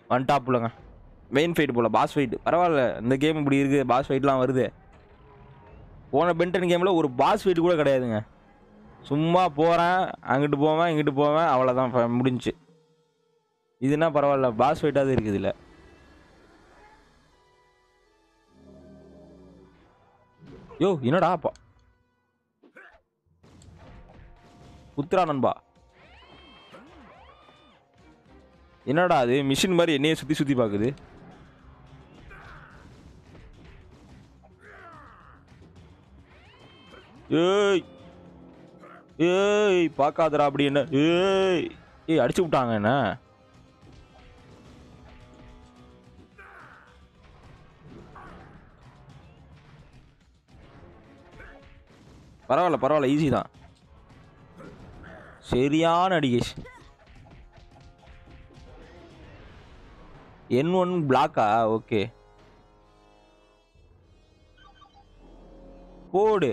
One டாப்லங்க main fight போல boss fight பரவாயில்ல இந்த கேம் இப்படி இருக்குது பாஸ் ஃபைட்லாம் வருது போன பென்டன் கேமில் ஒரு பாஸ் ஃபைட் கூட கிடையாதுங்க சும்மா போகிறேன் அங்கிட்டு போவேன் இங்கிட்டு போவேன் அவ்வளோதான் ஃப- முடிஞ்சுச்சு இதுனா பரவாயில்ல பாஸ் ஃபைட்டாவது இருக்குது இல்லை யோ என்னடா அப்பா குத்துறா நண்பா என்னடா அது மிஷின் மாதிரி என்னையே சுற்றி சுற்றி பார்க்குது ஏய் ஏய் பார்க்காதடா அப்படி என்ன ஏய் ஏய் அடிச்சு விட்டாங்க என்ன பரவாயில்ல பரவாயில்ல ஈஸி தான் சரியான அடிகேஷ் என் ஒன் பிளாக்கா ஓகே போடு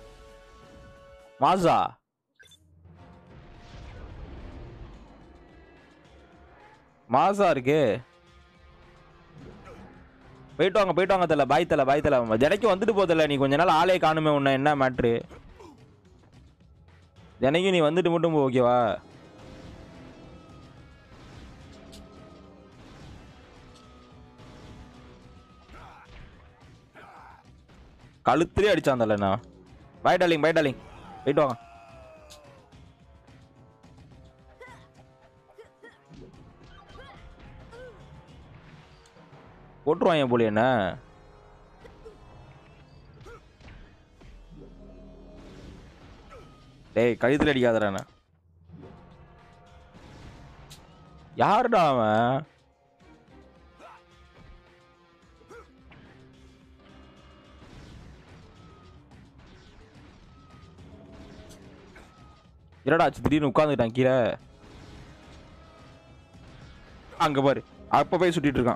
மாசா மாசா இருக்கு போயிட்டு வாங்க போயிட்டு வாங்க தல பாய் தல பாய் தல ஜனைக்கு வந்துட்டு போதில்ல நீ கொஞ்ச நாள் ஆளே காணுமே உன்ன என்ன மேட்ரு ஜனைக்கு நீ வந்துட்டு மட்டும் போ ஓகேவா கழுத்துலேயே அடிச்சான் தல நான் பாய் டாலிங் பாய் டாலிங் போயிட்டு வாங்க போட்டுருவாங்க போல என்ன டேய் கழுத்துல அடிக்காதடா என்ன யாருடா அவன் என்னடா ஆச்சு திடீர்னு உட்காந்துட்டான் கீழே அங்க பாரு அப்ப போய் சுட்டிட்டு இருக்கான்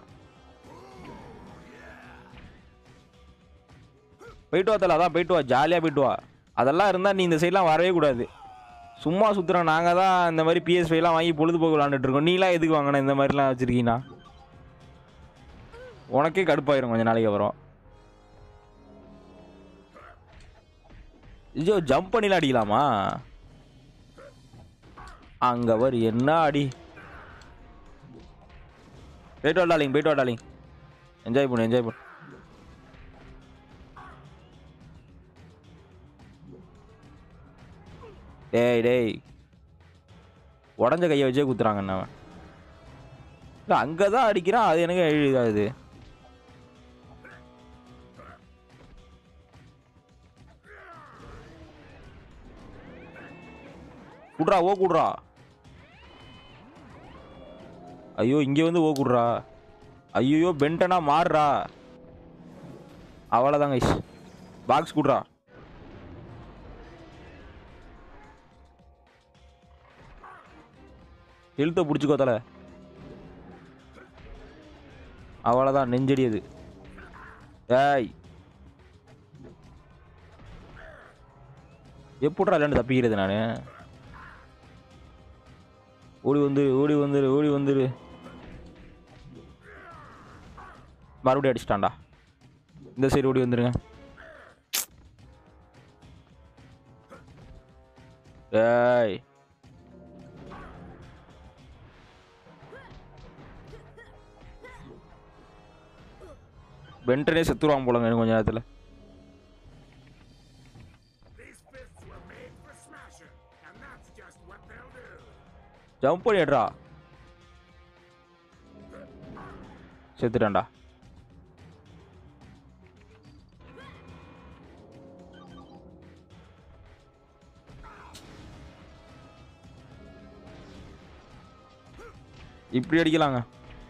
போயிட்டு வா தல அதான் போயிட்டு வா ஜாலியாக போயிட்டு வா அதெல்லாம் இருந்தால் நீ இந்த சைட்லாம் வரவே கூடாது சும்மா சுற்றுறோம் நாங்கள் தான் இந்த மாதிரி பிஎஸ் ஃபைவ்லாம் வாங்கி பொழுதுபோக்கு விளாண்டுட்டு இருக்கோம் நீலாம் எதுக்கு வாங்கின இந்த மாதிரிலாம் வச்சுருக்கீங்கன்னா உனக்கே கடுப்பாயிரும் கொஞ்ச நாளைக்கு அப்புறம் ஐயோ ஜம்ப் பண்ணிலாம் அடிக்கலாமா அங்க வரு என்ன அடி போயிட்டு வா டாலிங் போயிட்டு வா டாலிங் என்ஜாய் பண்ணு என்ஜாய் பண்ணு டேய் டேய் உடஞ்ச கையை வச்சே குத்துறாங்க என்ன அவன் இல்லை அங்கே தான் அடிக்கிறான் அது எனக்கு இதாகுது குட்ரா ஓ குட்ரா ஐயோ இங்கே வந்து ஓ குட்ரா ஐயோ பென்டனா மாறுறா அவ்வளோதான் கைஸ் பாக்ஸ் குட்ரா இழுத்த பிடிச்சிக்கோ தல அவ்வளோதான் நெஞ்சடி அது ஏய் எப்படிடா இல்லைன்னு தப்பிக்கிறது நான் ஓடி வந்துரு ஓடி வந்துரு ஓடி வந்துரு மறுபடியும் அடிச்சிட்டான்டா இந்த சைடு ஓடி வந்துருங்க ஏய் பென்டனே செத்துருவான் போலங்க இன்னும் கொஞ்ச நேரத்தில் These fists were made for smashing, and that's just what they'll do. Jump பண்ணிடுறா செத்துட்டான்டா இப்படி அடிக்கலாங்க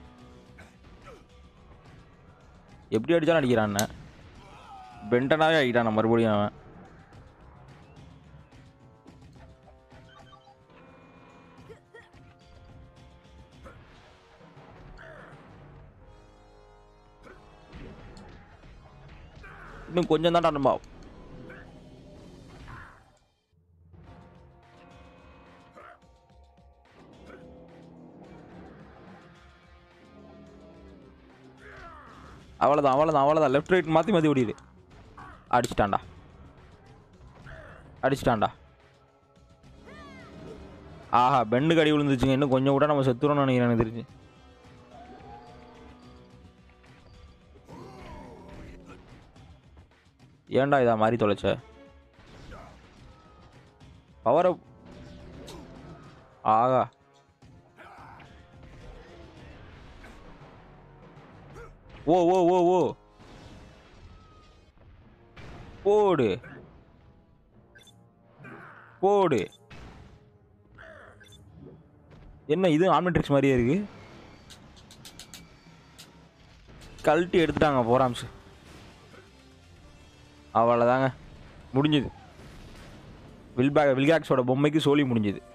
எப்படி அடிச்சாலும் அடிக்கிறான் அண்ணன். பென்டனாவே அடிக்கிறான் மறுபடியும் அவன் இன்னும் கொஞ்சம் தான் நண்பா அவ்வளோதான் அவ்வளோதான் அவ்வளோதான் லெஃப்ட் ரைட் மாற்றி மாற்றி ஓடிடு அடிச்சிட்டான்டா அடிச்சிட்டான்டா ஆஹா பெண்டு கடி விழுந்துச்சுங்க இன்னும் கொஞ்சம் கூட நம்ம செத்துறோம்னு நினைக்கிறேன் எனக்கு தெரிஞ்சு ஏன்டா இதா மாதிரி தொலைச்ச பவரை ஆகா ஓ ஓ ஓ ஓ போடு போடு என்ன இது ஆம்னிட்ரிக்ஸ் மாதிரியே இருக்கு கழட்டி எடுத்துட்டாங்க போராம்ஸ் அவ்வளோதாங்க முடிஞ்சுது வில்பே வில்காக்ஸோட பொம்மைக்கு சோலி முடிஞ்சுது